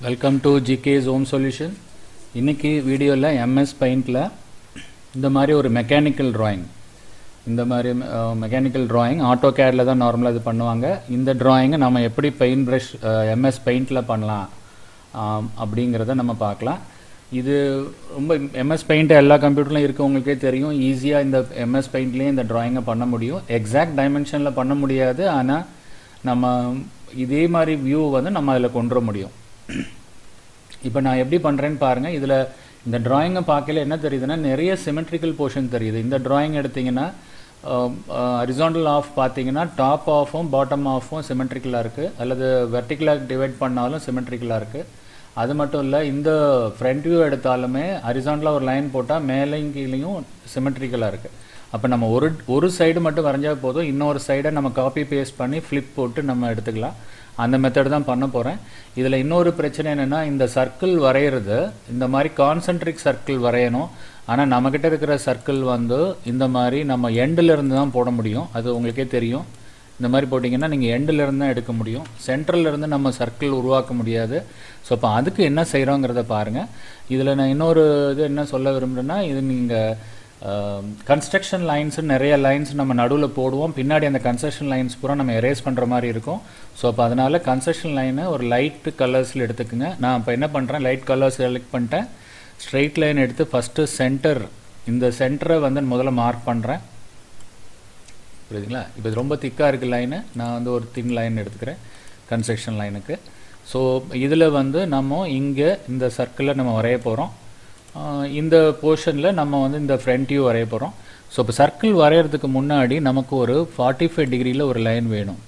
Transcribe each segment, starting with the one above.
welcome to GK's home solution இன்னைக்கு வீடியோவில் MS பெயிண்டில் இந்த மாதிரி ஒரு மெக்கானிக்கல் drawing இந்த மாதிரி மெக்கானிக்கல் drawing ஆட்டோ கேடில் தான் நார்மலாக இது பண்ணுவாங்க இந்த drawing-அ நம்ம எப்படி பெயிண்ட் ப்ரஷ் எம்எஸ் பெயிண்டில் பண்ணலாம் ஆம், அப்படிங்கிறத நம்ம பார்க்கலாம் இது ரொம்ப எம்எஸ் பெயிண்ட் எல்லா கம்ப்யூட்டர்லையும் இருக்கவங்களுக்கே தெரியும் ஈஸியாக இந்த எம்எஸ் பெயிண்ட்லேயே இந்த drawing-அ பண்ண முடியும் எக்ஸாக்ட் டைமென்ஷனில் பண்ண முடியாது ஆனால் நம்ம இதே மாதிரி வியூ வந்து நம்ம அதில் கொண்டு வர முடியும் இப்போ நான் எப்படி பண்ணுறேன்னு பாருங்கள் இதில் இந்த டிராயிங்கை பார்க்கல என்ன தெரியுதுன்னா நிறைய சிமெட்ரிக்கல் போர்ஷன் தெரியுது இந்த டிராயிங் எடுத்தீங்கன்னா ஹரிசாண்டல் ஆஃப் பார்த்தீங்கன்னா டாப் ஆஃபும் பாட்டம் ஆஃபும் சிமெட்ரிக்கலாக இருக்குது அல்லது வெர்டிக்கலாக டிவைட் பண்ணாலும் சிமெட்ரிக்கலாக இருக்குது அது மட்டும் இல்லை இந்த ஃப்ரண்ட் வியூ எடுத்தாலுமே ஹரிசாண்டலாக ஒரு லைன் போட்டால் மேலேயும் கீழேயும் சிமெட்ரிக்கலாக இருக்குது அப்போ நம்ம ஒரு ஒரு சைடு மட்டும் வரைஞ்சா போதும் இன்னொரு சைடை நம்ம காப்பி பேஸ்ட் பண்ணி ஃப்ளிப் போட்டு நம்ம எடுத்துக்கலாம் அந்த மெத்தட் தான் பண்ண போகிறேன் இதில் இன்னொரு பிரச்சனை என்னென்னா இந்த சர்க்கிள் வரைகிறது இந்த மாதிரி கான்சென்ட்ரிக் சர்க்கிள் வரையணும் ஆனால் நம்மக்கிட்ட இருக்கிற சர்க்கிள் வந்து இந்த மாதிரி நம்ம எண்டில் இருந்து தான் போட முடியும் அது உங்களுக்கே தெரியும் இந்த மாதிரி போட்டிங்கன்னா நீங்கள் எண்டில் இருந்து தான் எடுக்க முடியும் சென்ட்ரல்ல இருந்து நம்ம சர்க்கிள் உருவாக்க முடியாது ஸோ அப்போ அதுக்கு என்ன செய்கிறோங்கிறத பாருங்கள் இதில் நான் இன்னொரு இது என்ன சொல்ல விரும்புகிறேன்னா இது நீங்கள் கன்ஸ்ட்ரக்ஷன் லைன்ஸ் நிறைய லைன்ஸ் நம்ம நடுவில் போடுவோம் பின்னாடி அந்த கன்ஸ்ட்ரக்ஷன் லைன்ஸ் பூரா நம்ம எரேஸ் பண்ணுற மாதிரி இருக்கும் ஸோ அப்போ அதனால் கன்ஸ்ட்ரக்ஷன் லைனை ஒரு லைட் கலர்ஸில் எடுத்துக்கோங்க நான் இப்போ என்ன பண்ணுறேன் லைட் கலர்ஸ் செலக்ட் பண்ணிட்டேன் ஸ்ட்ரெயிட் லைன் எடுத்து ஃபஸ்ட்டு சென்டர் இந்த சென்டரை வந்து முதல்ல மார்க் பண்ணுறேன் புரியுதுங்களா இப்போ இது ரொம்ப திக்காக இருக்குது லைனு நான் வந்து ஒரு தின் லைன் எடுத்துக்கிறேன் கன்ஸ்ட்ரக்ஷன் லைனுக்கு ஸோ இதில் வந்து நம்ம இங்கே இந்த சர்க்கிளில் நம்ம வரைய போகிறோம் இந்த போர்ஷனில் நம்ம வந்து இந்த ஃப்ரண்ட் வியூ வரைய போகிறோம் ஸோ இப்போ சர்க்கிள் வரைகிறதுக்கு முன்னாடி நமக்கு ஒரு ஃபார்ட்டி ஃபைவ் டிகிரியில் ஒரு லைன் வேணும்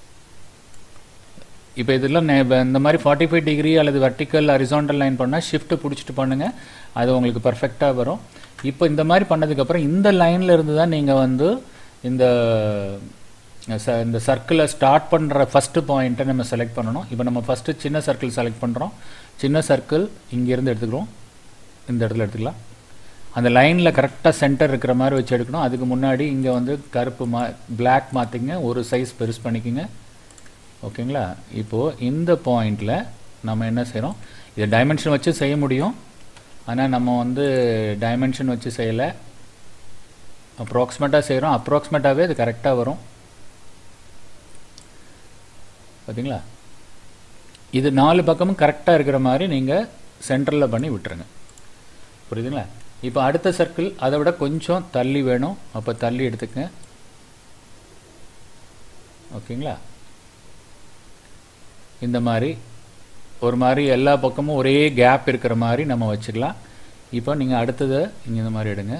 இப்போ இதெல்லாம் நே- இப்ப இந்த மாதிரி ஃபார்ட்டி ஃபைவ் டிகிரி அல்லது வெர்டிக்கல் ஹரிசாண்டல் லைன் பண்ணால் ஷிஃப்ட் பிடிச்சிட்டு பண்ணுங்கள் அது உங்களுக்கு பர்ஃபெக்டாக வரும் இப்போ இந்த மாதிரி பண்ணதுக்கப்புறம் இந்த லைனில் இருந்து தான் நீங்கள் வந்து இந்த ச- இந்த சர்க்கிளை ஸ்டார்ட் பண்ணுற ஃபஸ்ட்டு பாயிண்ட்டை நம்ம செலக்ட் பண்ணணும் இப்போ நம்ம ஃபஸ்ட்டு சின்ன சர்க்கிள் செலக்ட் பண்ணுறோம் சின்ன சர்க்கிள் இங்கேருந்து எடுத்துக்கிறோம் இந்த இடத்துல எடுத்துக்கலாம் அந்த லைனில் கரெக்டாக சென்டர் இருக்கிற மாதிரி வச்சு எடுக்கணும் அதுக்கு முன்னாடி இங்கே வந்து கருப்பு மா பிளாக் மாற்றிங்க ஒரு சைஸ் பெருசு பண்ணிக்கோங்க ஓகேங்களா இப்போது இந்த பாயிண்டில் நம்ம என்ன செய்கிறோம் இதை டைமென்ஷன் வச்சு செய்ய முடியும் ஆனால் நம்ம வந்து டைமென்ஷன் வச்சு செய்யலை அப்ராக்சிமேட்டாக செய்கிறோம் அப்ராக்சிமேட்டாகவே அது கரெக்டாக வரும் பார்த்தீங்களா இது நாலு பக்கமும் கரெக்டாக இருக்கிற மாதிரி நீங்கள் சென்டரில் பண்ணி விட்டுருங்க புரியுதுங்களா இப்போ அடுத்த சர்க்கிள் அதை விட கொஞ்சம் தள்ளி வேணும் அப்போ தள்ளி எடுத்துக்கங்க ஓகேங்களா இந்த மாதிரி ஒரு மாதிரி எல்லா பக்கமும் ஒரே கேப் இருக்கிற மாதிரி நம்ம வச்சுக்கலாம் இப்போ நீங்கள் அடுத்ததை இங்கே இந்த மாதிரி எடுங்க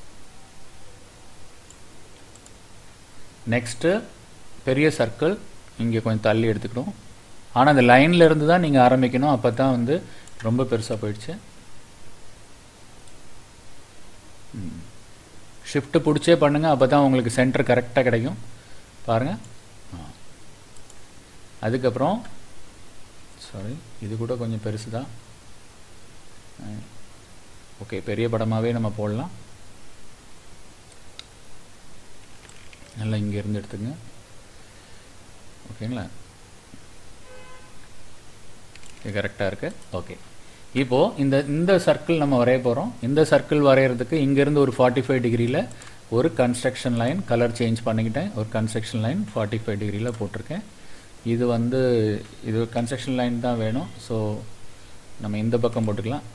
நெக்ஸ்ட்டு பெரிய சர்க்கிள் இங்கே கொஞ்சம் தள்ளி எடுத்துக்கணும் ஆனால் அந்த லைனில் இருந்து தான் நீங்கள் ஆரம்பிக்கணும் அப்போ தான் வந்து ரொம்ப பெருசாக போயிடுச்சு ஷிஃப்ட்டு பிடிச்சே பண்ணுங்கள் அப்போ தான் உங்களுக்கு சென்டர் கரெக்டாக கிடைக்கும் பாருங்கள் அதுக்கப்புறம் சாரி இது கூட கொஞ்சம் பெருசு தான் ஓகே பெரிய படமாகவே நம்ம போடலாம் நல்லா இங்கேருந்து எடுத்துங்க ஓகேங்களா இது கரெக்டாக இருக்கு ஓகே இப்போது இந்த இந்த சர்க்கிள் நம்ம வரைய போகிறோம் இந்த சர்க்கிள் வரைகிறதுக்கு இங்கேருந்து ஒரு ஃபார்ட்டி ஃபைவ் டிகிரியில் ஒரு கன்ஸ்ட்ரக்ஷன் லைன் கலர் சேஞ்ச் பண்ணிக்கிட்டேன் ஒரு கன்ஸ்ட்ரக்ஷன் லைன் ஃபார்ட்டி ஃபைவ் டிகிரியில் போட்டிருக்கேன் இது வந்து இது கன்ஸ்ட்ரக்ஷன் லைன் தான் வேணும் ஸோ நம்ம இந்த பக்கம் போட்டுக்கலாம்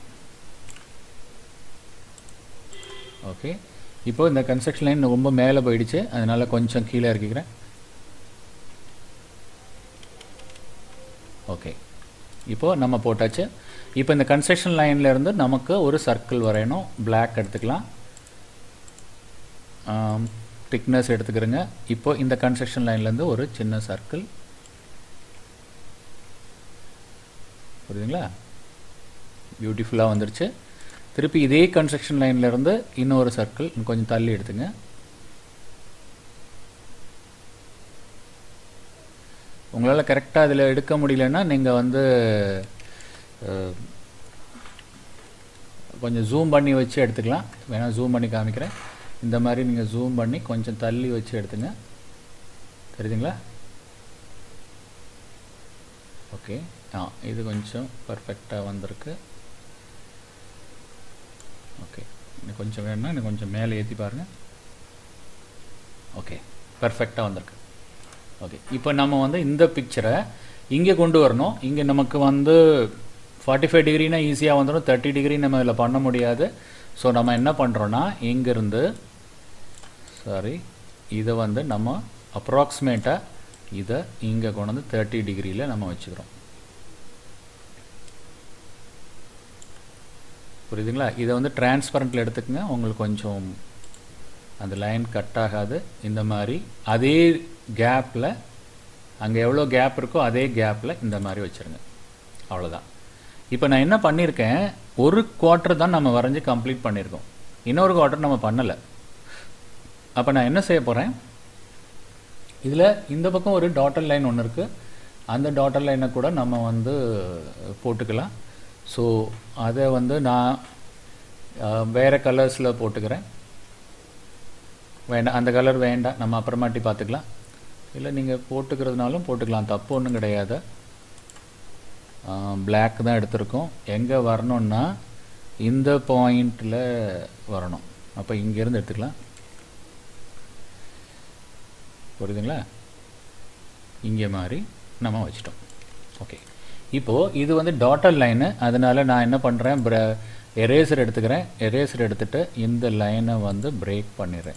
ஓகே இப்போ இந்த கன்ஸ்ட்ரக்ஷன் லைன் ரொம்ப மேலே போயிடுச்சு அதனால கொஞ்சம் கீழே இறக்கிக்கிறேன் ஓகே இப்போ நம்ம போட்டாச்சு இப்போ இந்த கன்ஸ்ட்ரக்ஷன் லைன்ல இருந்து நமக்கு ஒரு சர்க்கிள் வரையணும் Black எடுத்துக்கலாம் திக்னஸ் எடுத்துக்கிறேங்க இப்போ இந்த கன்ஸ்ட்ரக்ஷன் லைன்லேருந்து ஒரு சின்ன சர்க்கிள் புரியுதுங்களா பியூட்டிஃபுல்லாக வந்துருச்சு திருப்பி இதே கன்ஸ்ட்ரக்ஷன் லைன்ல இருந்து இன்னொரு சர்க்கிள் கொஞ்சம் தள்ளி எடுத்துங்க உங்களால் கரெக்டாக அதில் எடுக்க முடியலன்னா நீங்கள் வந்து அஹ், கொஞ்சம் ஜூம் பண்ணி வச்சு எடுத்துக்கலாம் வேணால் ஜூம் பண்ணி காமிக்கிறேன் இந்த மாதிரி நீங்கள் ஜூம் பண்ணி கொஞ்சம் தள்ளி வச்சு எடுத்துங்க தெரியுதுங்களா ஓகே ஆ இது கொஞ்சம் பர்ஃபெக்டாக வந்திருக்கு ஓகே இன்னும் கொஞ்சம் வேணும்னா இன்னும் கொஞ்சம் மேலே ஏற்றி பாருங்கள் ஓகே பர்ஃபெக்டாக வந்திருக்கு ஓகே இப்போ நம்ம வந்து இந்த பிக்சரை இங்கே கொண்டு வரணும் இங்கே நமக்கு வந்து ஃபார்ட்டி ஃபைவ் டிகிரினா ஈஸியாக வந்துடும் தேர்ட்டி டிகிரி நம்ம இதில் பண்ண முடியாது ஸோ நம்ம என்ன பண்ணுறோன்னா இங்கேருந்து சாரி இதை வந்து நம்ம அப்ராக்சிமேட்டாக இதை இங்கே கொண்டு வந்து தேர்ட்டி டிகிரியில் நம்ம வச்சுக்கிறோம் புரியுதுங்களா இதை வந்து டிரான்ஸ்பரண்ட்டில் எடுத்துக்கங்க உங்களுக்கு கொஞ்சம் அந்த லைன் கட் ஆகாது இந்த மாதிரி அதே கேப்பில் அங்கே எவ்வளோ கேப் இருக்கோ அதே கேப்பில் இந்த மாதிரி வச்சுருங்க அவ்வளோதான் இப்போ நான் என்ன பண்ணியிருக்கேன் ஒரு குவார்ட்டர் தான் நம்ம வரைஞ்சி கம்ப்ளீட் பண்ணியிருக்கோம் இன்னொரு குவார்ட்டர் நம்ம பண்ணலை அப்போ நான் என்ன செய்ய போகிறேன் இதில் இந்த பக்கம் ஒரு டாட்டர் லைன் ஒன்று இருக்குது அந்த டாட்டர் லைனை கூட நம்ம வந்து போட்டுக்கலாம் ஸோ அதை வந்து நான் வேறு கலர்ஸில் போட்டுக்கிறேன் வேண்டாம் அந்த கலர் வேண்டாம் நம்ம அப்புறமாட்டி பார்த்துக்கலாம் இல்லை நீங்கள் போட்டுக்கிறதுனாலும் போட்டுக்கலாம் தப்பு ஒன்றும் கிடையாது பிளாக் தான் எடுத்திருக்கோம் எங்கே வரணுன்னா இந்த பாயிண்டில் வரணும் அப்போ இங்கேருந்து எடுத்துக்கலாம் புரியுதுங்களா இங்கே மாதிரி நம்ம வச்சிட்டோம் ஓகே இப்போது இது வந்து டாட்டர் லைனு அதனால் நான் என்ன பண்ணுறேன் ப்ர எரேசர் எடுத்துக்கிறேன் எரேசர் எடுத்துகிட்டு இந்த லைனை வந்து பிரேக் பண்ணிடுறேன்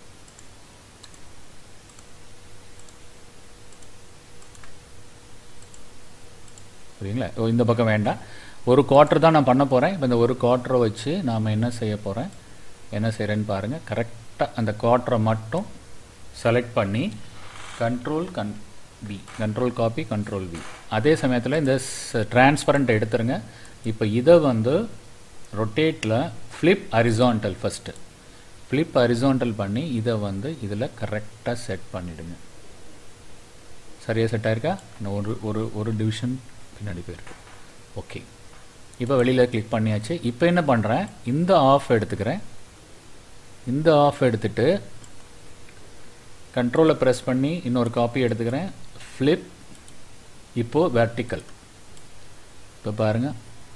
புரியுங்களா ஓ இந்த பக்கம் வேண்டாம் ஒரு குவார்ட்டர் தான் நான் பண்ண போகிறேன் இப்போ இந்த ஒரு குவார்ட்டரை வச்சு நாம் என்ன செய்ய போகிறேன் என்ன செய்கிறேன்னு பாருங்கள் கரெக்டாக அந்த குவார்ட்டரை மட்டும் செலக்ட் பண்ணி கண்ட்ரோல் கன் V control copy control V அதே சமயத்தில் இந்த டிரான்ஸ்பரண்ட் எடுத்துருங்க இப்போ இதை வந்து ரொட்டேட்டில் flip horizontal first flip horizontal பண்ணி இதை வந்து இதில் கரெக்டாக செட் பண்ணிவிடுங்க சரியாக செட் ஆயிருக்கா இன்னும் ஒரு ஒரு ஒரு டிவிஷன் பின்னாடி போயிருக்கு ஓகே இப்போ வெளியில் கிளிக் பண்ணியாச்சு இப்போ என்ன பண்ணுறேன் இந்த ஆஃப் எடுத்துக்கிறேன் இந்த ஆஃப் எடுத்துட்டு கண்ட்ரோலை ப்ரெஸ் பண்ணி இன்னொரு காப்பி எடுத்துக்கிறேன் ஃப்ளிப் இப்போது வெர்டிக்கல் இப்போ பாருங்கள்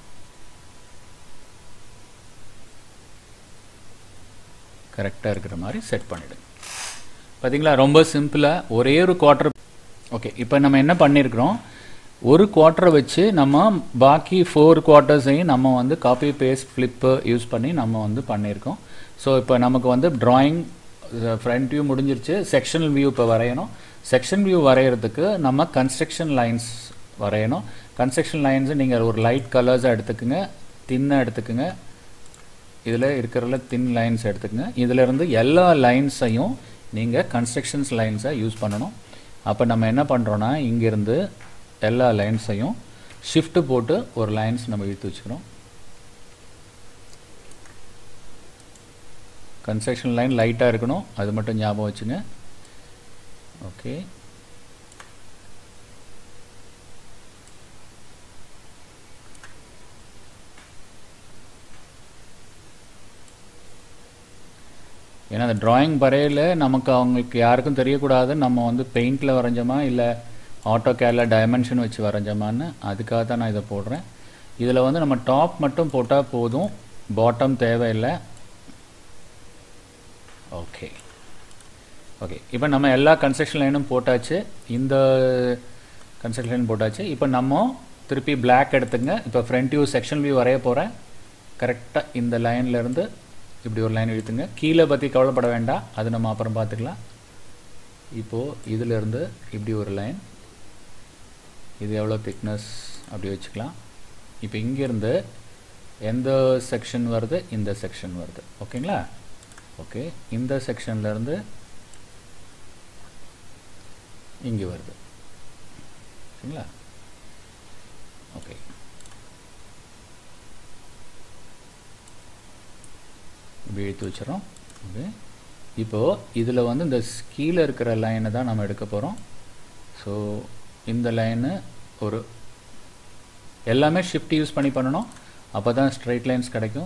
கரெக்டாக இருக்கிற மாதிரி செட் பண்ணிவிடுங்க பார்த்தீங்களா ரொம்ப சிம்பிளாக ஒரே ஒரு குவார்ட்டர் ஓகே இப்போ நம்ம என்ன பண்ணியிருக்கிறோம் ஒரு குவார்ட்டரை வச்சு நம்ம பாக்கி ஃபோர் குவார்ட்டர்ஸையும் நம்ம வந்து காப்பி பேஸ்ட் ஃப்ளிப்பு யூஸ் பண்ணி நம்ம வந்து பண்ணியிருக்கோம் ஸோ இப்போ நமக்கு வந்து ட்ராயிங் ஃப்ரண்ட் வியூ முடிஞ்சிருச்சு செக்ஷனல் வியூ இப்போ வரையணும் செக்ஷன் வியூ வரைகிறதுக்கு நம்ம கன்ஸ்ட்ரக்ஷன் லைன்ஸ் வரையணும் கன்ஸ்ட்ரக்ஷன் லைன்ஸை நீங்கள் ஒரு லைட் கலர்ஸாக எடுத்துக்குங்க தின்னாக எடுத்துக்குங்க இதில் இருக்கிறதுல தின் லைன்ஸ் எடுத்துக்கங்க இதிலிருந்து எல்லா லைன்ஸையும் நீங்கள் கன்ஸ்ட்ரக்ஷன்ஸ் லைன்ஸை யூஸ் பண்ணணும் அப்போ நம்ம என்ன பண்ணுறோன்னா இங்கேருந்து எல்லா லைன்ஸையும் ஷிஃப்ட்டு போட்டு ஒரு லைன்ஸ் நம்ம இழுத்து வச்சுக்கிறோம் கன்ஸ்ட்ரக்ஷன் லைன் லைட்டாக இருக்கணும் அது மட்டும் ஞாபகம் வச்சுங்க ஓகே ஏன்னா அந்த ட்ராயிங் வரையில் நமக்கு அவங்களுக்கு யாருக்கும் தெரியக்கூடாது நம்ம வந்து பெயிண்டில் வரைஞ்சோமா இல்லை ஆட்டோ கேரில் டைமென்ஷன் வச்சு வரைஞ்சோமான்னு அதுக்காக தான் நான் இதை போடுறேன் இதில் வந்து நம்ம டாப் மட்டும் போட்டால் போதும் பாட்டம் தேவையில்லை ஓகே ஓகே இப்போ நம்ம எல்லா கன்ஸ்ட்ரக்ஷன் லைனும் போட்டாச்சு இந்த கன்ஸ்ட்ரக்ஷன் லைன் போட்டாச்சு இப்போ நம்ம திருப்பி பிளாக் எடுத்துங்க இப்போ ஃப்ரண்ட் வியூ செக்ஷன் வியூ வரைய போகிறேன் கரெக்டாக இந்த லைன்லேருந்து இப்படி ஒரு லைன் இழுத்துங்க கீழே பற்றி கவலைப்பட வேண்டாம் அது நம்ம அப்புறம் பார்த்துக்கலாம் இப்போது இதிலேருந்து இப்படி ஒரு லைன் இது எவ்வளோ திக்னஸ் அப்படி வச்சுக்கலாம் இப்போ இங்கேருந்து எந்த செக்ஷன் வருது இந்த செக்ஷன் வருது ஓகேங்களா ஓகே இந்த செக்ஷன்லேருந்து இங்கே வருது ஓகேங்களா ஓகே இப்படி எடுத்து வச்சிடறோம் ஓகே இப்போது இதில் வந்து இந்த கீழே இருக்கிற லைனை தான் நம்ம எடுக்க போகிறோம் ஸோ இந்த லைனு ஒரு எல்லாமே ஷிஃப்ட் யூஸ் பண்ணி பண்ணணும் அப்போ தான் ஸ்ட்ரைட் லைன்ஸ் கிடைக்கும்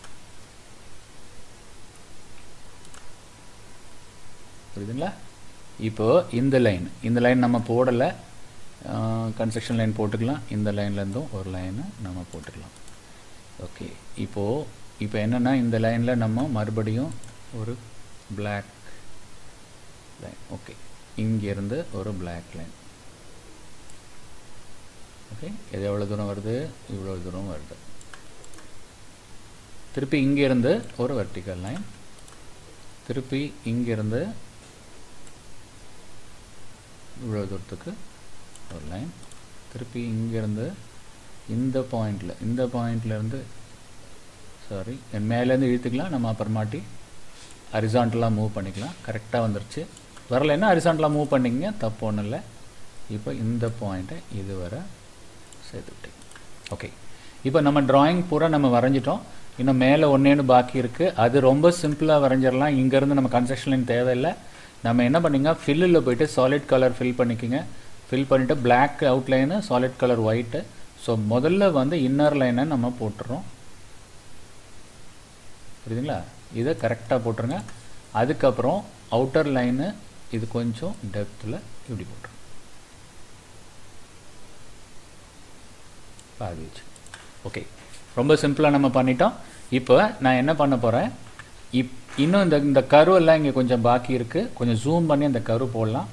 புரியுதுங்களா இப்போ இந்த லைன் இந்த லைன் நம்ம போடலை கன்ஸ்ட்ரக்ஷன் லைன் போட்டுக்கலாம் இந்த லைன்லேருந்தும் ஒரு லைனை நம்ம போட்டுக்கலாம் ஓகே இப்போது இப்போ என்னென்னா இந்த லைனில் நம்ம மறுபடியும் ஒரு பிளாக் லைன் ஓகே இங்கேருந்து ஒரு பிளாக் லைன் ஓகே இது எவ்வளோ தூரம் வருது இவ்வளோ தூரம் வருது திருப்பி இங்கேருந்து ஒரு வெர்டிக்கல் லைன் திருப்பி இங்கேருந்து இவ்வளோ தூரத்துக்கு ஒரு லைன் திருப்பி இங்கேருந்து இந்த பாயிண்டில் இந்த பாயிண்ட்லேருந்து சாரி மேலேருந்து இழுத்துக்கலாம் நம்ம அப்புறமாட்டி ஹரிசாண்டலாக மூவ் பண்ணிக்கலாம் கரெக்டாக வந்துருச்சு வரலைன்னா ஹரிசாண்டலாக மூவ் பண்ணிக்கங்க தப்பு ஒன்றும் இல்லை இப்போ இந்த பாயிண்ட்டை இது வரை சேர்த்துக்கிட்டேன் ஓகே இப்போ நம்ம ட்ராயிங் பூரா நம்ம வரைஞ்சிட்டோம் இன்னும் மேலே ஒன்றேன்னு பாக்கி இருக்குது அது ரொம்ப சிம்பிளாக வரைஞ்சிடலாம் இங்கேருந்து நம்ம கன்ஸ்ட்ரக்ஷன் லைன் தேவையில்லை நம்ம என்ன பண்ணிங்க ஃபில்லில் போயிட்டு சாலிட் கலர் ஃபில் பண்ணிக்கோங்க ஃபில் பண்ணிவிட்டு black outline solid colour white so முதல்ல வந்து இன்னர் லைனை நம்ம போட்டுறோம் புரியுதுங்களா இதை கரெக்டாக போட்டுருங்க அதுக்கப்புறம் அவுட்டர் லைனு இது கொஞ்சம் டெப்த்தில் இப்படி போட்டுருங்க பாதி வச்சு ஓகே ரொம்ப சிம்பிளாக நம்ம பண்ணிட்டோம் இப்போ நான் என்ன பண்ண போகிறேன் இப் இன்னும் இந்த இந்த கருவெல்லாம் இங்கே கொஞ்சம் பாக்கி இருக்குது கொஞ்சம் ஜூம் பண்ணி அந்த கரு போடலாம்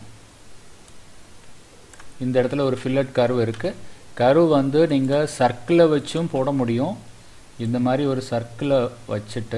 இந்த இடத்துல ஒரு ஃபில்லட் கரு இருக்குது கரு வந்து நீங்கள் சர்க்கிளை வச்சும் போட முடியும் இந்த மாதிரி ஒரு சர்க்கிளை வச்சுட்டு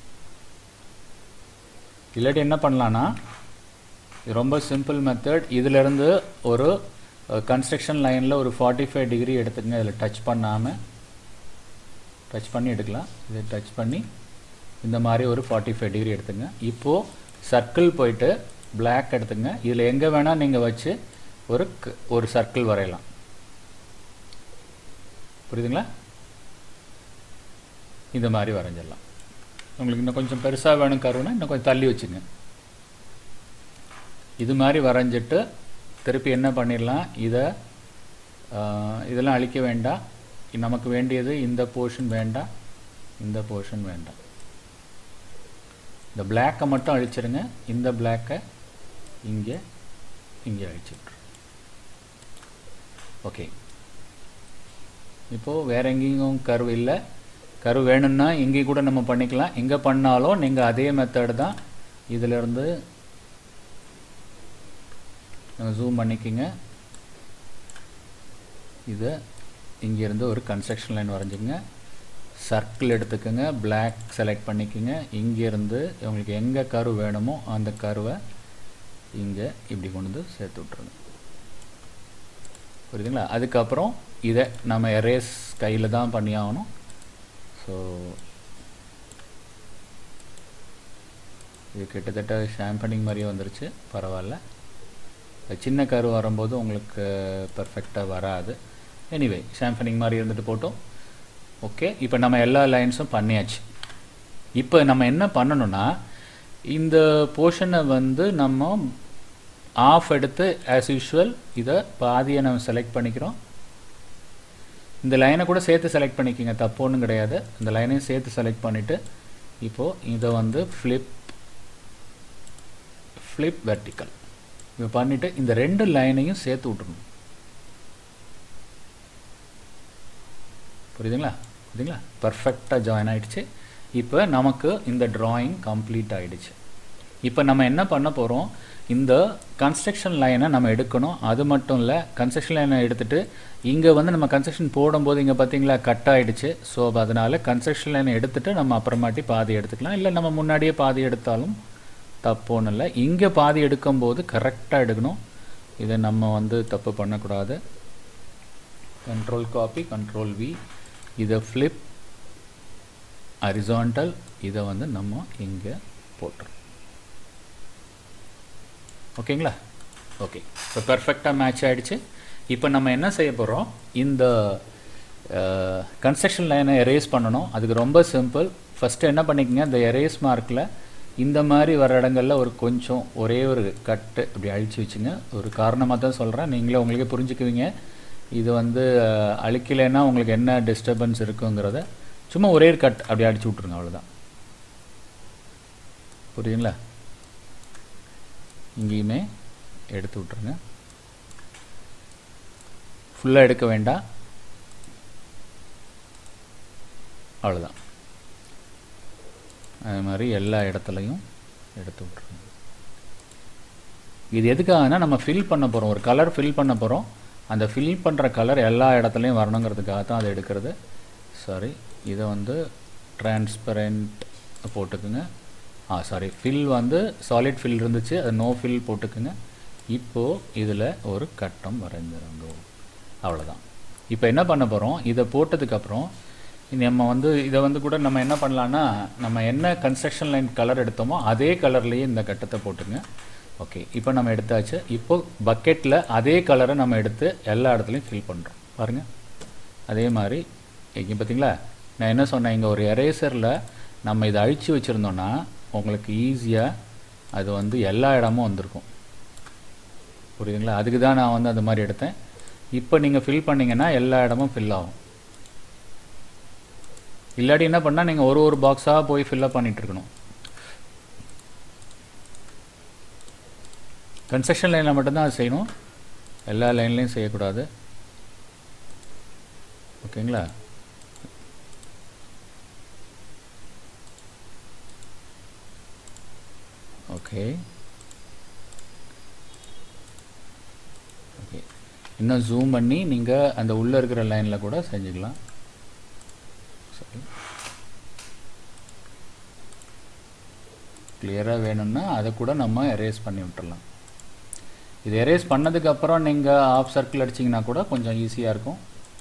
இல்லாட்டி என்ன பண்ணலான்னா இது ரொம்ப சிம்பிள் மெத்தட் இதிலேருந்து ஒரு கன்ஸ்ட்ரக்ஷன் லைனில் ஒரு ஃபார்ட்டி ஃபைவ் டிகிரி எடுத்துக்கங்க இதில் டச் பண்ணாமல் டச் பண்ணி எடுக்கலாம் இதை டச் பண்ணி இந்த மாதிரி ஒரு ஃபார்ட்டி ஃபைவ் டிகிரி எடுத்துங்க இப்போது சர்க்கிள் போயிட்டு பிளாக் எடுத்துங்க இதில் எங்கே வேணால் நீங்கள் வச்சு ஒரு ஒரு சர்க்கிள் வரையலாம் புரியுதுங்களா இந்த மாதிரி வரைஞ்சிடலாம் உங்களுக்கு இன்னும் கொஞ்சம் பெருசாக வேணும் கருவுனா இன்னும் கொஞ்சம் தள்ளி வச்சுங்க இது மாதிரி வரைஞ்சிட்டு திருப்பி என்ன பண்ணிடலாம் இதை இதெல்லாம் அழிக்க வேண்டாம் நமக்கு வேண்டியது இந்த போர்ஷன் வேண்டாம் இந்த போர்ஷன் வேண்டாம் இந்த பிளாக்கை மட்டும் அழிச்சிருங்க இந்த பிளாக்கை இங்கே இங்கே அழிச்சிட்ரு ஓகே இப்போது வேறு எங்கேயும் கரு இல்லை கரு வேணும்னா இங்கேயும் கூட நம்ம பண்ணிக்கலாம் எங்கே பண்ணாலும் நீங்கள் அதே மெத்தட் தான் இதிலிருந்து நம்ம ஜூம் பண்ணிக்கோங்க இதை இங்கேருந்து ஒரு கன்ஸ்ட்ரக்ஷன் லைன் வரைஞ்சிங்க சர்க்கிள் எடுத்துக்கோங்க பிளாக் செலக்ட் பண்ணிக்கோங்க இங்கேருந்து உங்களுக்கு எங்கே கரு வேணுமோ அந்த கருவை இங்கே இப்படி கொண்டு வந்து சேர்த்து விட்ருங்க புரியுதுங்களா அதுக்கப்புறம் இதை நம்ம எரேஸ் கையில் தான் பண்ணி ஆகணும் ஸோ இது கிட்டத்தட்ட ஷாம்பனிங் மாதிரியே வந்துருச்சு பரவாயில்ல சின்ன கரு வரும்போது உங்களுக்கு பர்ஃபெக்டாக வராது எனிவே ஷாம்பனிங் மாதிரி இருந்துட்டு போட்டோம் ஓகே இப்போ நம்ம எல்லா லைன்ஸும் பண்ணியாச்சு இப்போ நம்ம என்ன பண்ணணும்னா இந்த போர்ஷனை வந்து நம்ம ஆஃப் எடுத்து ஆஸ் யூஷுவல் இதை பாதியை நம்ம செலக்ட் பண்ணிக்கிறோம் இந்த லைனை கூட சேர்த்து செலக்ட் பண்ணிக்கோங்க தப்பு ஒன்றும் கிடையாது இந்த லைனையும் சேர்த்து செலக்ட் பண்ணிவிட்டு இப்போது இதை வந்து ஃப்ளிப் ஃப்ளிப் வெர்டிக்கல் இப்போ பண்ணிவிட்டு இந்த ரெண்டு லைனையும் சேர்த்து விட்ருணும் புரியுதுங்களா புரியுதுங்களா பர்ஃபெக்டாக ஜாயின் ஆகிடுச்சு இப்போ நமக்கு இந்த ட்ராயிங் கம்ப்ளீட் ஆகிடுச்சு இப்போ நம்ம என்ன பண்ண போகிறோம் இந்த கன்ஸ்ட்ரக்ஷன் லைனை நம்ம எடுக்கணும் அது மட்டும் இல்லை கன்ஸ்ட்ரக்ஷன் லைனை எடுத்துகிட்டு இங்கே வந்து நம்ம கன்ஸ்ட்ரக்ஷன் போடும்போது இங்கே பார்த்தீங்களா கட் ஆகிடுச்சு ஸோ அதனால் கன்ஸ்ட்ரக்ஷன் லைனை எடுத்துகிட்டு நம்ம அப்புறமாட்டி பாதி எடுத்துக்கலாம் இல்லை நம்ம முன்னாடியே பாதி எடுத்தாலும் தப்பு ஒன்றும் இல்லை இங்கே பாதி எடுக்கும்போது கரெக்டாக எடுக்கணும் இதை நம்ம வந்து தப்பு பண்ணக்கூடாது கண்ட்ரோல் காப்பி கண்ட்ரோல் வி இதை ஃப்ளிப் ஹரிசாண்டல் இதை வந்து நம்ம இங்கே போட்டுறோம் ஓகேங்களா ஓகே இப்போ பர்ஃபெக்டாக மேட்ச் ஆகிடுச்சு இப்போ நம்ம என்ன செய்ய போகிறோம் இந்த கன்ஸ்ட்ரக்ஷன் லைனை எரேஸ் பண்ணணும் அதுக்கு ரொம்ப சிம்பிள் ஃபஸ்ட்டு என்ன பண்ணிக்கங்க இந்த எரேஸ் மார்க்கில் இந்த மாதிரி வர இடங்களில் ஒரு கொஞ்சம் ஒரே ஒரு கட்டு அப்படி அழிச்சு வச்சுங்க ஒரு காரணமாக தான் சொல்கிறேன் நீங்களே உங்களுக்கே புரிஞ்சுக்குவீங்க இது வந்து அழிக்கலைன்னா உங்களுக்கு என்ன டிஸ்டர்பன்ஸ் இருக்குங்கிறத சும்மா ஒரே ஒரு கட் அப்படி அடிச்சு விட்ருங்க அவ்வளோதான் புரியுதுங்களா இங்கேயுமே எடுத்து விட்ருங்க ஃபுல்லாக எடுக்க வேண்டாம் அவ்வளோதான் அது மாதிரி எல்லா இடத்துலையும் எடுத்து விட்ருங்க இது எதுக்காகனா நம்ம ஃபில் பண்ண போகிறோம் ஒரு கலர் ஃபில் பண்ண போகிறோம் அந்த ஃபில் பண்ணுற கலர் எல்லா இடத்துலையும் வரணுங்கிறதுக்காக தான் அதை எடுக்கிறது சாரி இதை வந்து டிரான்ஸ்பரண்ட் போட்டுக்குங்க ஆ சாரி ஃபில் வந்து சாலிட் ஃபில் இருந்துச்சு அது நோ ஃபில் போட்டுக்குங்க இப்போது இதில் ஒரு கட்டம் வரைஞ்சிருங்க அவ்வளோதான் இப்போ என்ன பண்ண போகிறோம் இதை போட்டதுக்கப்புறம் நம்ம வந்து இதை வந்து கூட நம்ம என்ன பண்ணலான்னா நம்ம என்ன கன்ஸ்ட்ரக்ஷன் லைன் கலர் எடுத்தோமோ அதே கலர்லேயே இந்த கட்டத்தை போட்டுங்க ஓகே இப்போ நம்ம எடுத்தாச்சு இப்போ பக்கெட்டில் அதே கலரை நம்ம எடுத்து எல்லா இடத்துலையும் ஃபில் பண்ணுறோம் பாருங்கள் அதே மாதிரி இங்கே பார்த்தீங்களா நான் என்ன சொன்னேன் இங்கே ஒரு எரேசரில் நம்ம இதை அழித்து வச்சுருந்தோன்னா உங்களுக்கு ஈஸியாக அது வந்து எல்லா இடமும் வந்திருக்கும் புரியுதுங்களா அதுக்கு தான் நான் வந்து அந்த மாதிரி எடுத்தேன் இப்போ நீங்கள் ஃபில் பண்ணிங்கன்னா எல்லா இடமும் ஃபில் ஆகும் இல்லாட்டி என்ன பண்ணால் நீங்கள் ஒரு ஒரு பாக்ஸாக போய் ஃபில்லப் பண்ணிட்டு இருக்கணும் கன்ஸ்ட்ரக்ஷன் லைனில் மட்டும்தான் அது செய்யணும் எல்லா லைன்லேயும் செய்யக்கூடாது ஓகேங்களா ஓகே ஓகே இன்னும் ஜூம் பண்ணி நீங்கள் அந்த உள்ளே இருக்கிற லைனில் கூட செஞ்சுக்கலாம் சரி கிளியராக வேணும்னா அதை கூட நம்ம எரேஸ் பண்ணி விட்டுறலாம் இது எரேஸ் பண்ணதுக்கப்புறம் நீங்கள் ஆஃப் சர்க்கிள் அடிச்சிங்கன்னா கூட கொஞ்சம் ஈஸியாக இருக்கும்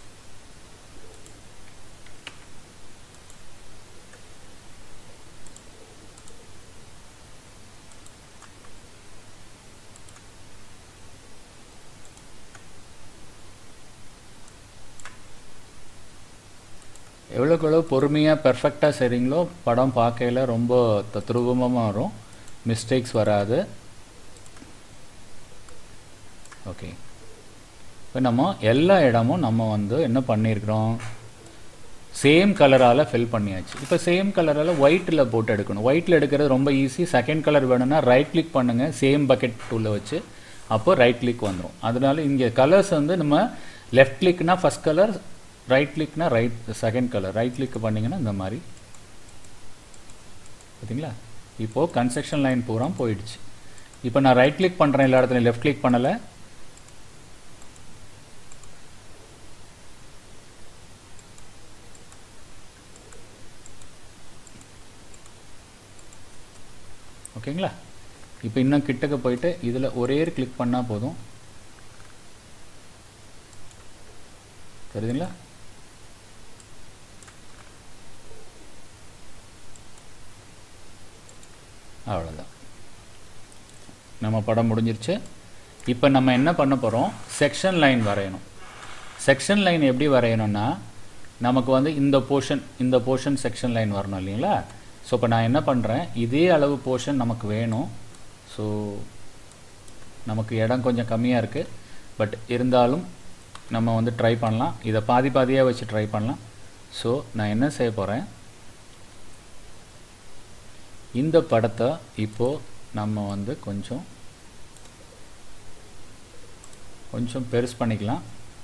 எவ்வளோக்கு எவ்வளோ பொறுமையாக பெர்ஃபெக்டாக செய்கிறீங்களோ படம் பார்க்கையில் ரொம்ப தத்ரூபமாக வரும் மிஸ்டேக்ஸ் வராது ஓகே இப்போ நம்ம எல்லா இடமும் நம்ம வந்து என்ன பண்ணியிருக்கிறோம் சேம் கலரால் ஃபில் பண்ணியாச்சு இப்போ சேம் கலரால் ஒயிட்டில் போட்டு எடுக்கணும் ஒயிட்டில் எடுக்கிறது ரொம்ப ஈஸி செகண்ட் கலர் வேணும்னா ரைட் கிளிக் பண்ணுங்கள் சேம் பக்கெட் டூலில் வச்சு அப்போ ரைட் கிளிக் வந்துடும் அதனால இங்கே கலர்ஸ் வந்து நம்ம லெஃப்ட் கிளிக்னா ஃபஸ்ட் கலர் ரைட் கிளிக்னா right second colour right click பண்ணிங்கன்னா இந்த மாதிரி பார்த்தீங்களா இப்போது கன்ஸ்ட்ரக்ஷன் லைன் பூரா போயிடுச்சு இப்போ நான் ரைட் கிளிக் பண்ணுறேன் எல்லா இடத்துலையும் லெஃப்ட் கிளிக் பண்ணலை ஓகேங்களா இப்போ இன்னும் கிட்டக்க போயிட்டு இதில் ஒரே கிளிக் பண்ணால் போதும் தெரியுதுங்களா அவ்வளோதான் நம்ம படம் முடிஞ்சிருச்சு இப்போ நம்ம என்ன பண்ண போகிறோம் செக்ஷன் லைன் வரையணும் செக்ஷன் லைன் எப்படி வரையணும்னா நமக்கு வந்து இந்த போர்ஷன் இந்த போர்ஷன் செக்ஷன் லைன் வரணும் இல்லைங்களா ஸோ இப்போ நான் என்ன பண்ணுறேன் இதே அளவு போர்ஷன் நமக்கு வேணும் ஸோ நமக்கு இடம் கொஞ்சம் கம்மியாக இருக்குது பட் இருந்தாலும் நம்ம வந்து ட்ரை பண்ணலாம் இதை பாதி பாதியாக வச்சு ட்ரை பண்ணலாம் ஸோ நான் என்ன செய்ய போகிறேன் இந்த படத்தை இப்போது நம்ம வந்து கொஞ்சம் கொஞ்சம் பெருசு பண்ணிக்கலாம்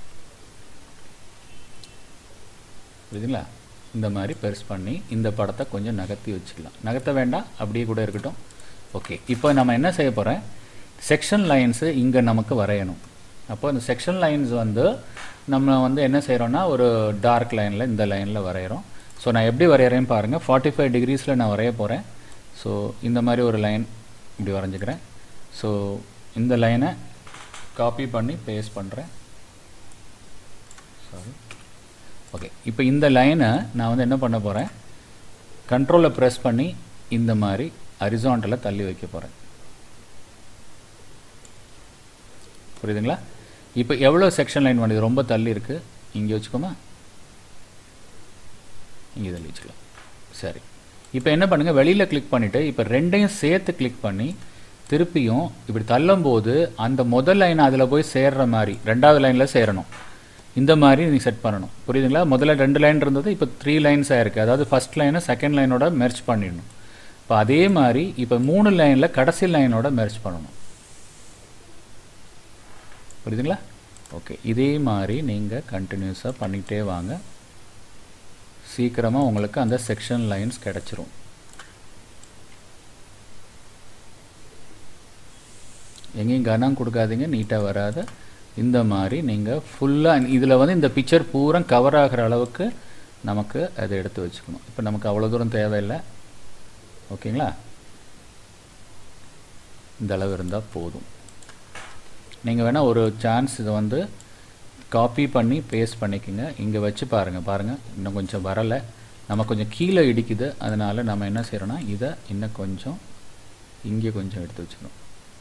புரியுதுங்களா இந்த மாதிரி பெருசு பண்ணி இந்த படத்தை கொஞ்சம் நகர்த்தி வச்சுக்கலாம் நகர்த்த வேண்டாம் அப்படியே கூட இருக்கட்டும் ஓகே இப்போ நம்ம என்ன செய்ய போகிறேன் செக்ஷன் லைன்ஸு இங்கே நமக்கு வரையணும் அப்போ இந்த செக்ஷன் லைன்ஸ் வந்து நம்ம வந்து என்ன செய்கிறோன்னா ஒரு டார்க் லைனில் இந்த லைனில் வரைகிறோம் ஸோ நான் எப்படி வரைகிறேன்னு பாருங்கள் ஃபார்ட்டி ஃபைவ் டிகிரிஸில் நான் வரைய போகிறேன் ஸோ இந்த மாதிரி ஒரு லைன் இப்படி வரைஞ்சிக்கிறேன் ஸோ இந்த லைனை காப்பி பண்ணி பேஸ்ட் பண்ணுறேன் சாரி ஓகே இப்போ இந்த லைனை நான் வந்து என்ன பண்ண போகிறேன் கண்ட்ரோலில் ப்ரெஸ் பண்ணி இந்த மாதிரி அரிசாண்டலில் தள்ளி வைக்க போகிறேன் புரியுதுங்களா இப்போ எவ்வளோ செக்ஷன் லைன் பண்ணுது ரொம்ப தள்ளி இருக்குது இங்கே வச்சுக்கோமா இங்கே தள்ளி வச்சுக்கலாம் சரி இப்போ என்ன பண்ணுங்கள் வெளியில் கிளிக் பண்ணிவிட்டு இப்போ ரெண்டையும் சேர்த்து கிளிக் பண்ணி திருப்பியும் இப்படி தள்ளும்போது அந்த முதல் லைன் அதில் போய் சேர்ற மாதிரி ரெண்டாவது லைனில் சேரணும் இந்த மாதிரி நீங்கள் செட் பண்ணணும் புரியுதுங்களா முதல்ல ரெண்டு லைன் இருந்தது இப்போ த்ரீ லைன்ஸ் ஆயிருக்கு அதாவது ஃபஸ்ட் லைனை செகண்ட் லைனோட மெர்ச் பண்ணிடணும் இப்போ அதே மாதிரி இப்போ மூணு லைனில் கடைசி லைனோட மெர்ச் பண்ணணும் புரியுதுங்களா ஓகே இதே மாதிரி நீங்கள் கண்டினியூஸாக பண்ணிகிட்டே வாங்க சீக்கிரமாக உங்களுக்கு அந்த செக்ஷன் லைன்ஸ் கிடச்சிரும் எங்கேயும் கனம் கொடுக்காதீங்க நீட்டாக வராது இந்த மாதிரி நீங்கள் ஃபுல்லாக இதில் வந்து இந்த பிக்சர் பூரா கவர் ஆகிற அளவுக்கு நமக்கு அதை எடுத்து வச்சுக்கணும் இப்போ நமக்கு அவ்வளோ தூரம் தேவையில்லை ஓகேங்களா இந்த அளவு இருந்தால் போதும் நீங்கள் வேணால் ஒரு சான்ஸ் இதை வந்து காப்பி பண்ணி பேஸ்ட் பண்ணிக்கோங்க இங்கே வச்சு பாருங்கள் பாருங்கள் இன்னும் கொஞ்சம் வரலை நம்ம கொஞ்சம் கீழே இடிக்குது அதனால் நம்ம என்ன செய்கிறோன்னா இதை இன்னும் கொஞ்சம் இங்கே கொஞ்சம் எடுத்து வச்சுக்கணும்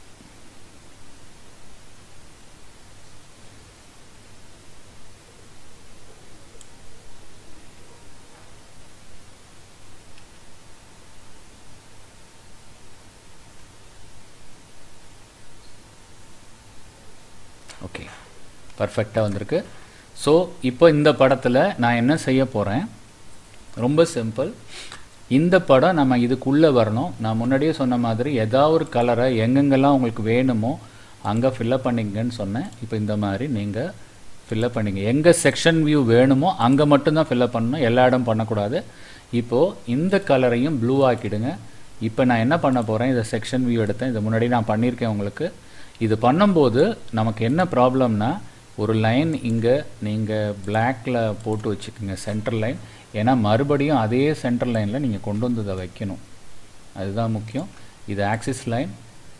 ஓகே பர்ஃபெக்டாக வந்திருக்கு ஸோ இப்போ இந்த படத்தில் நான் என்ன செய்ய போகிறேன் ரொம்ப சிம்பிள் இந்த படம் நம்ம இதுக்குள்ளே வரணும் நான் முன்னாடியே சொன்ன மாதிரி ஏதாவது ஒரு கலரை எங்கெங்கெல்லாம் உங்களுக்கு வேணுமோ அங்கே ஃபில்லப் பண்ணிங்கன்னு சொன்னேன் இப்போ இந்த மாதிரி நீங்கள் ஃபில்லப் பண்ணிங்க எங்கே செக்ஷன் வியூ வேணுமோ அங்கே மட்டும்தான் ஃபில்லப் பண்ணணும் எல்லா இடம் பண்ணக்கூடாது இப்போது இந்த கலரையும் ப்ளூ ஆக்கிடுங்க இப்போ நான் என்ன பண்ண போகிறேன் இதை செக்ஷன் வியூ எடுத்தேன் இதை முன்னாடி நான் பண்ணியிருக்கேன் உங்களுக்கு இது பண்ணும்போது நமக்கு என்ன ப்ராப்ளம்னா ஒரு லைன் இங்கே நீங்கள் பிளாக்கில் போட்டு வச்சுக்கோங்க சென்டர் லைன் ஏன்னா மறுபடியும் அதே சென்டர் லைனில் நீங்கள் கொண்டு வந்து இதை வைக்கணும் அதுதான் முக்கியம் இது ஆக்சிஸ் லைன்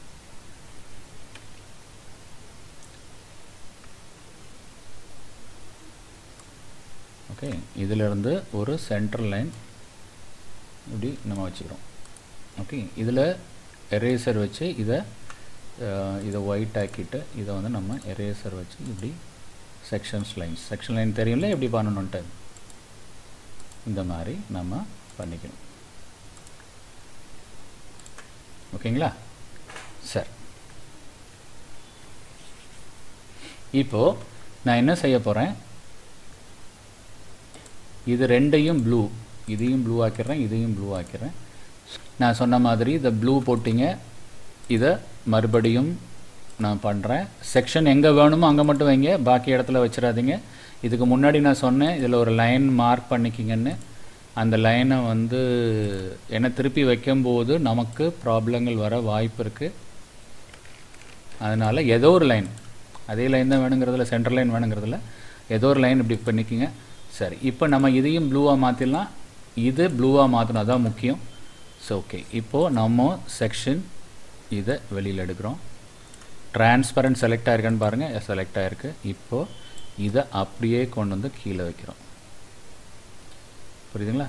ஓகே இதிலிருந்து ஒரு சென்டர் லைன் இப்படி நம்ம வச்சுக்கிறோம் ஓகே இதில் எரேசர் வச்சு இதை இதை ஒயிட் ஆக்கிட்டு இதை வந்து நம்ம எரேசர் வச்சு இப்படி செக்ஷன்ஸ் லைன்ஸ் செக்ஷன் லைன் தெரியும்ல எப்படி பண்ணணுன்ட்டு இந்த மாதிரி நம்ம பண்ணிக்கணும் ஓகேங்களா சரி இப்போது நான் என்ன செய்ய போகிறேன் இது ரெண்டையும் ப்ளூ இதையும் ப்ளூ ஆக்கிடுறேன் இதையும் ப்ளூ ஆக்கிடுறேன் நான் சொன்ன மாதிரி இதை ப்ளூ போட்டிங்க இதை மறுபடியும் நான் பண்ணுறேன் செக்ஷன் எங்கே வேணுமோ அங்கே மட்டும் வைங்க பாக்கி இடத்துல வச்சிடாதீங்க இதுக்கு முன்னாடி நான் சொன்னேன் இதில் ஒரு லைன் மார்க் பண்ணிக்கிங்கன்னு அந்த லைனை வந்து என்ன திருப்பி வைக்கும்போது நமக்கு ப்ராப்ளங்கள் வர வாய்ப்பு இருக்குது அதனால் ஏதோ ஒரு லைன் அதே லைன் தான் வேணுங்கிறதுல சென்ட்ரல் லைன் வேணுங்கிறதுல ஏதோ ஒரு லைன் இப்படி பண்ணிக்கிங்க சரி இப்போ நம்ம இதையும் ப்ளூவாக மாற்றிடலாம் இது ப்ளூவாக மாற்றணும் அதான் முக்கியம் ஸோ ஓகே இப்போது நம்ம செக்ஷன் இதை வெளியில் எடுக்கிறோம் டிரான்ஸ்பரண்ட் செலக்ட் ஆயிருக்கான்னு பாருங்கள் செலக்ட் ஆகிருக்கு இப்போது இதை அப்படியே கொண்டு வந்து கீழே வைக்கிறோம் புரியுதுங்களா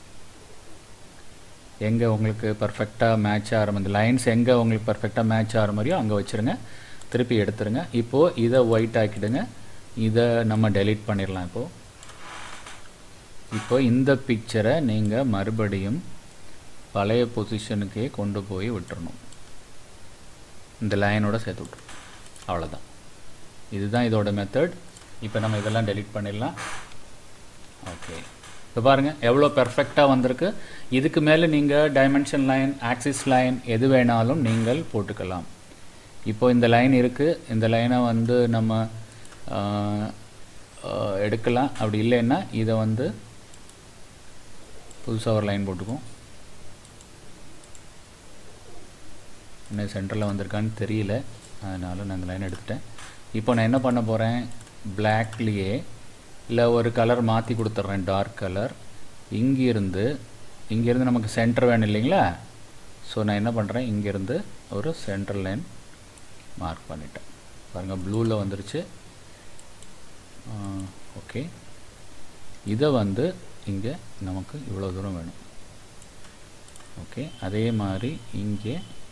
எங்கே உங்களுக்கு பர்ஃபெக்டாக மேட்ச் ஆகிற மாதிரி லைன்ஸ் எங்கே உங்களுக்கு பர்ஃபெக்டாக மேட்ச் ஆகிற மாதிரியோ அங்கே வச்சுருங்க திருப்பி எடுத்துருங்க இப்போது இதை ஒயிட் ஆக்கிடுங்க இதை நம்ம டெலீட் பண்ணிடலாம் இப்போது இப்போ இந்த பிக்சரை நீங்கள் மறுபடியும் பழைய பொசிஷனுக்கே கொண்டு போய் விட்டுறணும் இந்த லைனோட சேர்த்து விட்ருணும் அவ்வளோதான் இதுதான் இதோட மெத்தட் இப்போ நம்ம இதெல்லாம் டெலீட் பண்ணிடலாம் ஓகே இப்போ பாருங்கள் எவ்வளோ பெர்ஃபெக்டாக வந்திருக்கு இதுக்கு மேலே நீங்கள் டைமென்ஷன் லைன் ஆக்சிஸ் லைன் எது வேணாலும் நீங்கள் போட்டுக்கலாம் இப்போ இந்த லைன் இருக்குது இந்த லைனை வந்து நம்ம எடுக்கலாம் அப்படி இல்லைன்னா இதை வந்து புதுசாக ஒரு லைன் போட்டுக்குவோம் இன்னும் சென்டரில் வந்திருக்கான்னு தெரியல அதனால் நான் இந்த லைன் எடுத்துட்டேன் இப்போ நான் என்ன பண்ண போகிறேன் பிளாக்லேயே இல்லை ஒரு கலர் மாற்றி கொடுத்துட்றேன் டார்க் கலர் இங்கேருந்து இங்கேருந்து நமக்கு சென்டர் வேணும் இல்லைங்களா ஸோ நான் என்ன பண்ணுறேன் இங்கேருந்து ஒரு சென்டர் லைன் மார்க் பண்ணிட்டேன் பாருங்கள் ப்ளூவில் வந்துருச்சு ஓகே இதை வந்து இங்கே நமக்கு இவ்வளோ தூரம் வேணும் ஓகே அதே மாதிரி இங்கே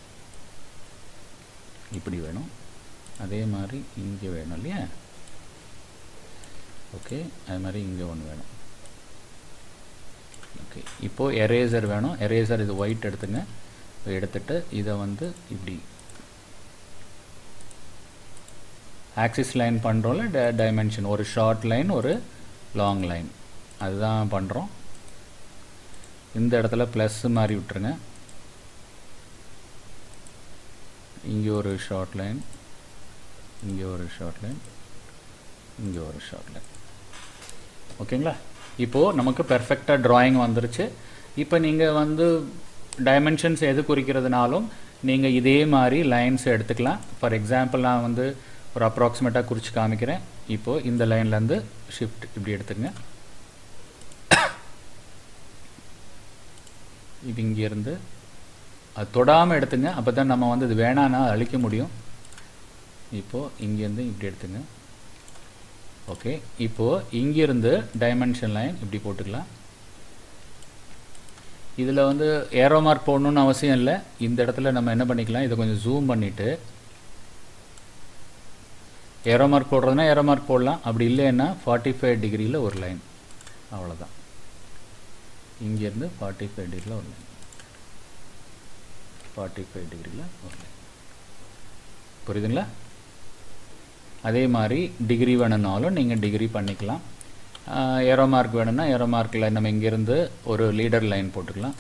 இப்படி வேணும் அதே மாதிரி இங்கே வேணும் இல்லையா ஓகே அது மாதிரி இங்கே ஒன்று வேணும் ஓகே இப்போது எரேசர் வேணும் எரேசர் இது ஒயிட் எடுத்துங்க எடுத்துட்டு இதை வந்து இப்படி ஆக்சிஸ் லைன் பண்ணுறோம்ல ட டைமென்ஷன் ஒரு ஷார்ட் லைன் ஒரு லாங் லைன் அதுதான் பண்ணுறோம் இந்த இடத்துல ப்ளஸ் மாதிரி விட்டுருங்க இங்கே ஒரு ஷார்ட் லைன் இங்கே ஒரு ஷார்ட் லைன் இங்கே ஒரு ஷார்ட் லைன் ஓகேங்களா இப்போது நமக்கு பெர்ஃபெக்டாக ட்ராயிங் வந்துருச்சு இப்போ நீங்கள் வந்து டைமென்ஷன்ஸ் எது குறிக்கிறதுனாலும் நீங்கள் இதே மாதிரி லைன்ஸ் எடுத்துக்கலாம் ஃபார் எக்ஸாம்பிள் நான் வந்து ஒரு அப்ராக்சிமேட்டாக குறித்து காமிக்கிறேன் இப்போது இந்த லைன்லேருந்து ஷிஃப்ட் இப்படி எடுத்துங்க இது இங்கேருந்து அது தொடாமல் எடுத்துங்க அப்போ தான் நம்ம வந்து இது வேணான்னா அழிக்க முடியும் இப்போது இங்கேருந்து இப்படி எடுத்துங்க ஓகே இப்போது இங்கேருந்து டைமென்ஷன் லைன் இப்படி போட்டுக்கலாம் இதில் வந்து ஏரோ மார்க் போடணுன்னு அவசியம் இல்லை இந்த இடத்துல நம்ம என்ன பண்ணிக்கலாம் இதை கொஞ்சம் ஜூம் பண்ணிவிட்டு ஏரோ மார்க் போடுறதுனா ஏரோ மார்க் போடலாம் அப்படி இல்லைன்னா ஃபார்ட்டி ஃபைவ் டிகிரியில் ஒரு லைன் அவ்வளோதான் இங்கேருந்து ஃபார்ட்டி ஃபைவ் டிகிரியில் ஒரு லைன் ஃபார்ட்டி ஃபைவ் டிகிரியில் ஒரு லைன் புரியுதுங்களா அதே மாதிரி டிகிரி வேணும்னாலும் நீங்கள் டிகிரி பண்ணிக்கலாம் ஏரோ மார்க் வேணும்னா ஏரோ மார்க்கில் நம்ம இங்கேருந்து ஒரு லீடர் லைன் போட்டுக்கலாம்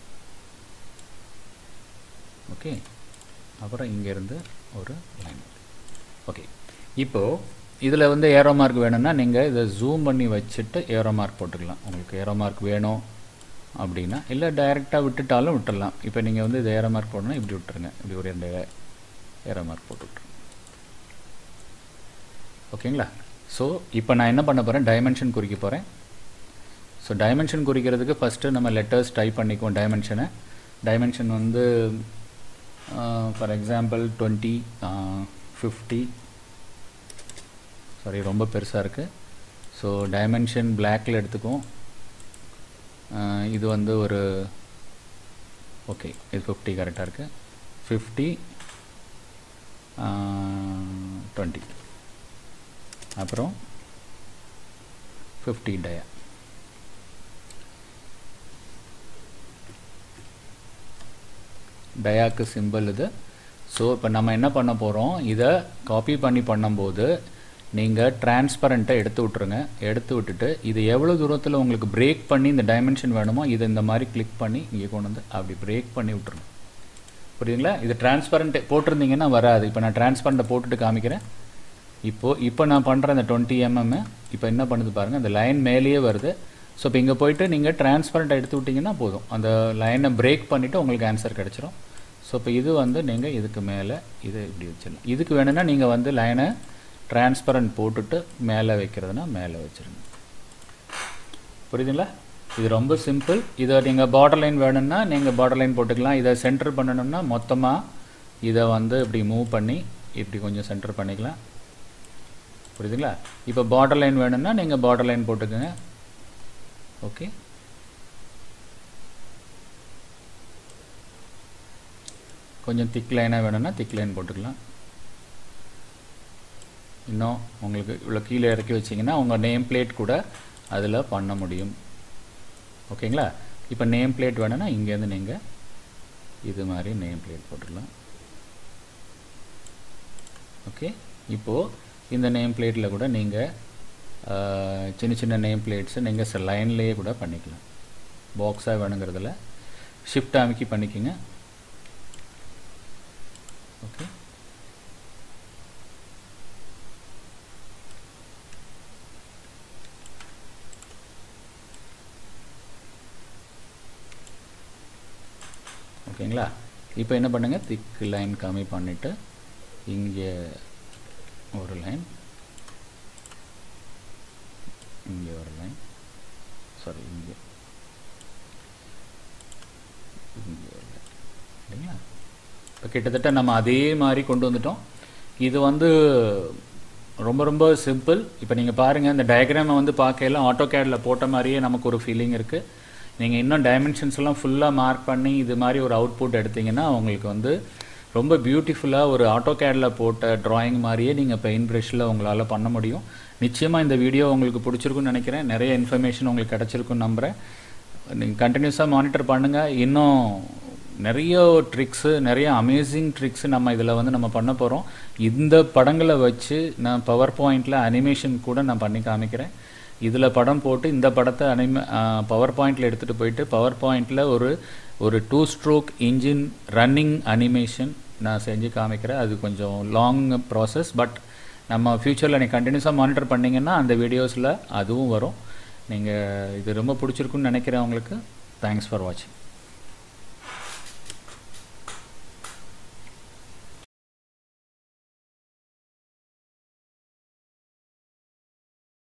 ஓகே அப்புறம் இங்கேருந்து ஒரு லைன் ஓகே இப்போது இதில் வந்து ஏரோ மார்க் வேணும்னா நீங்கள் இதை ஜூம் பண்ணி வச்சுட்டு ஏரோ மார்க் போட்டுக்கலாம் உங்களுக்கு ஏரோ மார்க் வேணும் அப்படின்னா இல்லை டைரெக்டாக விட்டுட்டாலும் விட்டுடலாம் இப்போ நீங்கள் வந்து இது ஏரோ மார்க் போடணும்னா இப்படி விட்டுருங்க இப்படி ஒரு ரெண்டு ஏரோ மார்க் போட்டு விட்ருங்க ஓகேங்களா ஸோ இப்போ நான் என்ன பண்ண போகிறேன் டைமென்ஷன் குறிக்க போகிறேன் ஸோ டைமென்ஷன் குறிக்கிறதுக்கு ஃபஸ்ட்டு நம்ம லெட்டர்ஸ் டைப் பண்ணிக்குவோம் டைமென்ஷனை டைமென்ஷன் வந்து for example twenty fifty sorry ரொம்ப பெருசாக இருக்குது ஸோ டைமென்ஷன் பிளாக்கில் எடுத்துக்குவோம் இது வந்து ஒரு ஓகே இது ஃபிஃப்டி கரெக்டாக இருக்குது ஃபிஃப்டி டுவெண்ட்டி அப்புறம் ஃபிஃப்டி டயா டயாக்கு சிம்பிள் இது ஸோ இப்போ நம்ம என்ன பண்ண போகிறோம் இதை காப்பி பண்ணி பண்ணும்போது நீங்கள் டிரான்ஸ்பரண்ட்டை எடுத்து விட்ருங்க எடுத்து விட்டுட்டு இது எவ்வளோ தூரத்தில் உங்களுக்கு பிரேக் பண்ணி இந்த டைமென்ஷன் வேணுமோ இதை இந்த மாதிரி கிளிக் பண்ணி இங்கே கொண்டு வந்து அப்படி பிரேக் பண்ணி விட்ருங்க புரியுதுங்களா இது டிரான்ஸ்பரண்ட் போட்டிருந்தீங்கன்னா வராது இப்போ நான் டிரான்ஸ்பரண்ட்டை போட்டுட்டு காமிக்கிறேன் இப்போது இப்போ நான் பண்ணுற இந்த டுவெண்ட்டி எம்எம் இப்போ என்ன பண்ணுது பாருங்கள் அந்த லைன் மேலேயே வருது ஸோ இப்போ இங்கே போயிட்டு நீங்கள் டிரான்ஸ்பரண்ட் எடுத்து விட்டிங்கன்னா போதும் அந்த லைனை பிரேக் பண்ணிவிட்டு உங்களுக்கு ஆன்சர் கிடச்சிரும் ஸோ இப்போ இது வந்து நீங்கள் இதுக்கு மேலே இது இப்படி வச்சிடலாம் இதுக்கு வேணும்னா நீங்கள் வந்து லைனை டிரான்ஸ்பரண்ட் போட்டுட்டு மேலே வைக்கிறதுனா மேலே வச்சுருங்க புரியுதுங்களா இது ரொம்ப சிம்பிள் இதை நீங்கள் பார்டர் லைன் வேணும்னா நீங்கள் பார்டர் லைன் போட்டுக்கலாம் இதை சென்டர் பண்ணணும்னா மொத்தமாக இதை வந்து இப்படி மூவ் பண்ணி இப்படி கொஞ்சம் சென்டர் பண்ணிக்கலாம் புரியுதுங்களா இப்போ பார்டர் லைன் வேணும்னா நீங்கள் பார்டர் லைன் போட்டுக்கோங்க ஓகே கொஞ்சம் திக் லைனாக வேணும்னா திக் லைன் போட்டுக்கலாம் இன்னும் உங்களுக்கு இவ்வளோ கீழே இறக்கி வச்சிங்கன்னா உங்கள் நேம் பிளேட் கூட அதில் பண்ண முடியும் ஓகேங்களா இப்போ நேம் பிளேட் வேணும்னா இங்கேருந்து நீங்கள் இது மாதிரி நேம் பிளேட் போட்டுடலாம் ஓகே இப்போது இந்த நேம் பிளேட்டில் கூட நீங்கள் சின்ன சின்ன நேம் பிளேட்ஸை நீங்கள் லைன்லேயே கூட பண்ணிக்கலாம் பாக்ஸாக வேணுங்கிறதுல ஷிஃப்ட் அமைக்கி பண்ணிக்கோங்க ஓகே ஓகேங்களா இப்போ என்ன பண்ணுங்கள் திக் லைன் கம்மி பண்ணிவிட்டு இங்கே ஒரு லைன் இங்கே ஒரு லைன் சாரி இங்கே இங்கே ஒரு லைன் இல்லைங்களா இப்போ கிட்டத்தட்ட நம்ம அதே மாதிரி கொண்டு வந்துட்டோம் இது வந்து ரொம்ப ரொம்ப சிம்பிள் இப்போ நீங்கள் பாருங்கள் இந்த டயக்ராமை வந்து பார்க்கையில ஆட்டோ கேடில் போட்ட மாதிரியே நமக்கு ஒரு ஃபீலிங் இருக்குது நீங்கள் இன்னும் டைமென்ஷன்ஸ் எல்லாம் ஃபுல்லாக மார்க் பண்ணி இது மாதிரி ஒரு அவுட்புட் எடுத்தீங்கன்னா உங்களுக்கு வந்து ரொம்ப பியூட்டிஃபுல்லாக ஒரு ஆட்டோ கேடில் போட்ட ட்ராயிங் மாதிரியே நீங்கள் பெயிண்ட் ப்ரஷில் உங்களால் பண்ண முடியும் நிச்சயமாக இந்த வீடியோ உங்களுக்கு பிடிச்சிருக்குன்னு நினைக்கிறேன் நிறைய இன்ஃபர்மேஷன் உங்களுக்கு கிடச்சிருக்குன்னு நம்புகிறேன் நீங்கள் கண்டினியூஸாக மானிட்டர் பண்ணுங்கள் இன்னும் நிறைய ட்ரிக்ஸு நிறைய அமேசிங் ட்ரிக்ஸு நம்ம இதில் வந்து நம்ம பண்ண போகிறோம் இந்த படங்களை வச்சு நான் பவர் பாயிண்டில் அனிமேஷன் கூட நான் பண்ணி காமிக்கிறேன் இதில் படம் போட்டு இந்த படத்தை அனிமே பவர் பாயிண்டில் எடுத்துகிட்டு போயிட்டு பவர் பாயிண்டில் ஒரு ஒரு two stroke engine running animation நான் செஞ்சு காமிக்கிறேன் அது கொஞ்சம் லாங் ப்ராசஸ் பட் நம்ம ஃப்யூச்சரில் நீங்கள் கண்டினியூஸாக மானிட்டர் பண்ணிங்கன்னா அந்த வீடியோஸில் அதுவும் வரும் நீங்கள் இது ரொம்ப பிடிச்சிருக்குன்னு நினைக்கிறேன் உங்களுக்கு தேங்க்ஸ் ஃபார் வாட்சிங்